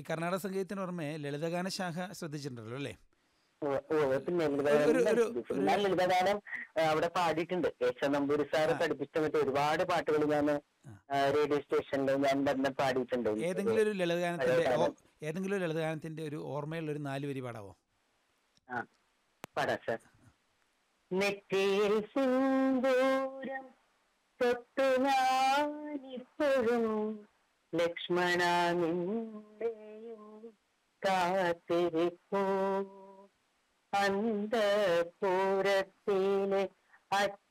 കർണാടക സംഗീതത്തിന് പുറമെ ലളിതഗാന ശാഖ ശ്രദ്ധിച്ചിട്ടുണ്ടല്ലോ അല്ലേ ഉവ്വ് ഉവ്വ് പിന്നെ ഒരു- ലളിതഗാനം ഒരു- പഠിപ്പിച്ചു. ഞാൻ ലളിതഗാനം ആ, അവിടെ പാടിയിട്ടുണ്ട് കേശവ നമ്പൂരി സാറ് പഠിപ്പിച്ച മറ്റേ ഒരുപാട് പാട്ടുകൾ ഞാൻ റേഡിയോ സ്റ്റേഷനിൽ ഞാൻ തന്നെ പാടിയിട്ടുണ്ട് ഏതെങ്കിലും ഒരു ലളിതഗാനത്തിന്റെ ഓ- ഏതെങ്കിലും ഒരു ലളിതഗാനത്തിന്റെ ഒരു ഓർമ്മയുള്ള ഒരു നാല് വരി പാടാവോ ആ പാടാം സാർ നെറ്റിയിൽ സിന്ദൂരം തൊട്ടു ഞാനിപ്പോഴും ലക്ഷ്മണ നിന്റെയും കാത്തിരിപ്പൂ അന്തപൂരത്തിലെ അച്ഛ